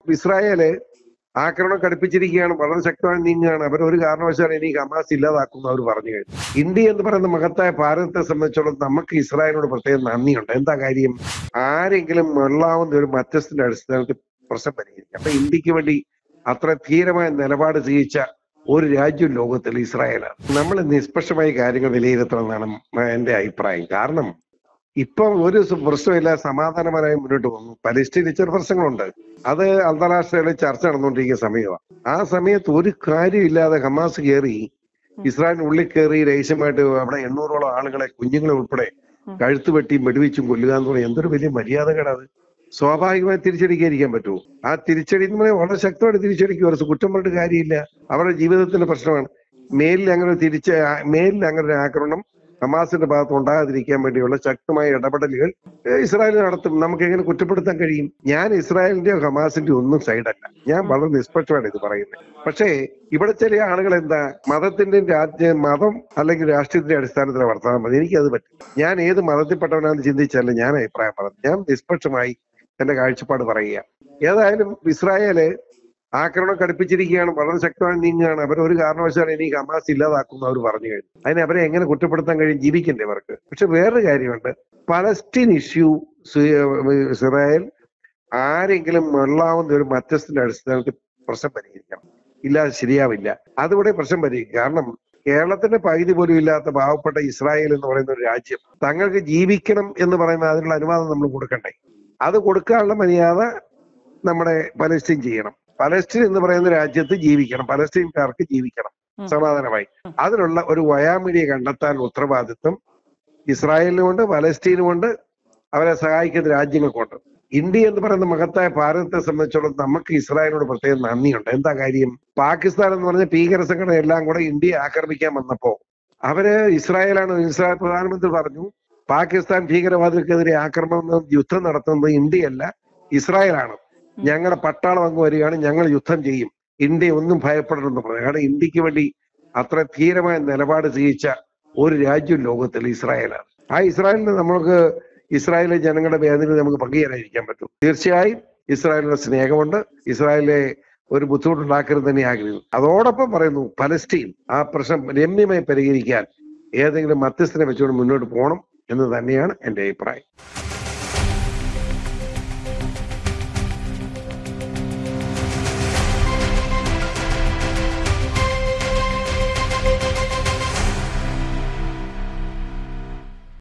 Israel ആക്രമണം കടുപ്പിച്ചിരിക്കുകയാണ് വളരെ ശക്തമായി നീങ്ങുകയാണ് അവർ ഒരു കാരണവശാലും ഇനി ഹമാസ് ഇല്ലാതാക്കും അവർ പറഞ്ഞു കഴിഞ്ഞു ഇന്ത്യ എന്ന് പറയുന്ന മഹത്തായ ഭാരതത്തെ സംബന്ധിച്ചോളം നമുക്ക് ഇസ്രായേലിനോട് പ്രത്യേകം നന്ദിയുണ്ട് എന്താ കാര്യം ആരെങ്കിലും വെള്ളാവുന്ന ഒരു മധ്യസ്ഥന്റെ അടിസ്ഥാനത്തിൽ പ്രശ്നം പരിഹരിക്കാം അപ്പൊ ഇന്ത്യക്ക് വേണ്ടി അത്ര ധീരമായ നിലപാട് സ്വീകരിച്ച ഒരു രാജ്യം ലോകത്തിൽ ഇസ്രായേലാണ് നമ്മൾ നിഷ്പക്ഷമായി കാര്യങ്ങൾ വിലയിരുത്തണം എന്നാണ് എന്റെ അഭിപ്രായം കാരണം ഇപ്പം ഒരു സ- പ്രശ്നമില്ല സമാധാനപരമായി മുന്നോട്ട് പോകുന്നു പലസ്തീനിൽ ചെറു പ്രശ്നങ്ങളുണ്ട് അത് അന്താരാഷ്ട്ര ചർച്ച നടന്നുകൊണ്ടിരിക്കുന്ന സമയമാണ് ആ സമയത്ത് ഒരു കാര്യമില്ലാതെ ഹമാസ് കയറി ഇസ്രായേലിന് ഉള്ളിൽ കയറി രഹസ്യമായിട്ട് അവിടെ എണ്ണൂറോളം ആളുകളെ കുഞ്ഞുങ്ങളെ ഉൾപ്പെടെ കഴുത്ത് വെട്ടിയും വെടിവെച്ചും കൊല്ലുക എന്ന് പറഞ്ഞാൽ എന്തൊരു വലിയ മര്യാദകളത് സ്വാഭാവികമായി തിരിച്ചടിക്കാതിരിക്കാൻ പറ്റുമോ ആ തിരിച്ചടി എന്ന് പറഞ്ഞാൽ വളരെ ശക്തമായിട്ട് തിരിച്ചടിക്കും ഒരു കുറ്റം പറഞ്ഞിട്ട് കാര്യമില്ല അവരുടെ ജീവിതത്തിന്റെ പ്രശ്നമാണ് മേലിൽ അങ്ങനെ ഒരു തിരിച്ച മേലിൽ അങ്ങനെ ഒരു ആക്രമണം ഹമാസിന്റെ ഭാഗത്ത് ഉണ്ടാകാതിരിക്കാൻ വേണ്ടിയുള്ള ശക്തമായ ഇടപെടലുകൾ ഏഹ് ഇസ്രായേൽ നടത്തും നമുക്ക് എങ്ങനെ കുറ്റപ്പെടുത്താൻ കഴിയും ഞാൻ ഇസ്രായേലിന്റെയോ ഹമാസിന്റെയോ ഒന്നും സൈഡല്ല ഞാൻ വളരെ നിഷ്പക്ഷമാണ് ഇത് പറയുന്നത് പക്ഷേ ഇവിടെ ചില ആളുകൾ എന്താ മതത്തിന്റെ രാജ്യ മതം അല്ലെങ്കിൽ രാഷ്ട്രീയത്തിന്റെ അടിസ്ഥാനത്തിൽ വർത്തമാനം മതി എനിക്കത് പറ്റില്ല ഞാൻ ഏത് മതത്തിൽപ്പെട്ടവനാണെന്ന് ചിന്തിച്ചല്ല ഞാൻ അഭിപ്രായം പറഞ്ഞു ഞാൻ നിഷ്പക്ഷമായി എന്റെ കാഴ്ചപ്പാട് പറയുക ഏതായാലും ഇസ്രായേല് ആക്രമണം കടുപ്പിച്ചിരിക്കുകയാണ് വളരെ ശക്തമായി നീങ്ങുകയാണ് അവർ ഒരു കാരണവശാലും ഇനി ഹമാസ് ഇല്ലാതാക്കും അവർ പറഞ്ഞു കഴിഞ്ഞു അതിനെ അവരെ എങ്ങനെ കുറ്റപ്പെടുത്താൻ കഴിയും ജീവിക്കണ്ടേ അവർക്ക് പക്ഷെ വേറൊരു കാര്യമുണ്ട് പലസ്തീൻ ഇഷ്യൂ ഇസ്രായേൽ ആരെങ്കിലും വെള്ളാവുന്ന ഒരു മധ്യസ്ഥന്റെ അടിസ്ഥാനത്തിൽ പ്രശ്നം പരിഹരിക്കണം ഇല്ലാതെ ശരിയാവില്ല അതിവിടെ പ്രശ്നം പരിഹരിക്കും കാരണം കേരളത്തിന്റെ പകുതി പോലും ഇല്ലാത്ത പാവപ്പെട്ട ഇസ്രായേൽ എന്ന് പറയുന്ന ഒരു രാജ്യം തങ്ങൾക്ക് ജീവിക്കണം എന്ന് പറയുന്ന അതിനുള്ള അനുവാദം നമ്മൾ കൊടുക്കണ്ടേ അത് കൊടുക്കാനുള്ള മര്യാദ നമ്മുടെ പലസ്തീൻ ചെയ്യണം പലസ്തീൻ എന്ന് പറയുന്ന രാജ്യത്ത് ജീവിക്കണം പലസ്തീൻകാർക്ക് ജീവിക്കണം ഉം. സമാധാനമായി അതിനുള്ള ഒരു വയാമിഴിയെ കണ്ടെത്താൻ ഉത്തരവാദിത്വം ഇസ്രായേലിനുമുണ്ട് പലസ്തീനുമുണ്ട് അവരെ സഹായിക്കുന്ന രാജ്യങ്ങൾക്കുണ്ട് ഇന്ത്യ എന്ന് പറയുന്ന മഹത്തായ ഭാരതത്തെ സംബന്ധിച്ചോളം നമുക്ക് ഇസ്രായേലിനോട് പ്രത്യേകം നന്ദിയുണ്ട് എന്താ കാര്യം പാകിസ്ഥാൻ എന്ന് പറഞ്ഞ ഭീകര സംഘടന എല്ലാം കൂടെ ഇന്ത്യയെ ആക്രമിക്കാൻ വന്നപ്പോ അവര് ഇസ്രായേലാണ് ഇസ്രായേൽ പ്രധാനമന്ത്രി പറഞ്ഞു പാകിസ്ഥാൻ ഭീകരവാദികൾക്കെതിരെ ആക്രമണം യുദ്ധം നടത്തുന്നത് ഇന്ത്യയല്ല ഇസ്രായേലാണ് ഞങ്ങളുടെ പട്ടാളം അങ്ങ് വരികയാണ് ഞങ്ങൾ യുദ്ധം ചെയ്യും ഇന്ത്യ ഒന്നും ഭയപ്പെടണമെന്ന് പറഞ്ഞു കാരണം ഇന്ത്യക്ക് വേണ്ടി അത്ര ധീരമായ നിലപാട് സ്വീകരിച്ച ഒരു രാജ്യം ലോകത്തിൽ ഇസ്രായേലാണ് ആ ഇസ്രായേലിന് നമ്മൾക്ക് ഇസ്രായേലിലെ ജനങ്ങളുടെ വേദന നമുക്ക് പങ്കുചേരാതിരിക്കാൻ പറ്റും തീർച്ചയായും ഇസ്രായേലിന്റെ സ്നേഹമുണ്ട് ഇസ്രായേലിലെ ഒരു ബുദ്ധിമുട്ടുണ്ടാക്കരുത് തന്നെ ആഗ്രഹിക്കുന്നു അതോടൊപ്പം പറയുന്നു പലസ്തീൻ ആ പ്രശ്നം രമ്യമായി പരിഹരിക്കാൻ ഏതെങ്കിലും മധ്യസ്ഥനെ വെച്ചുകൊണ്ട് മുന്നോട്ട് പോകണം എന്ന് തന്നെയാണ് എന്റെ അഭിപ്രായം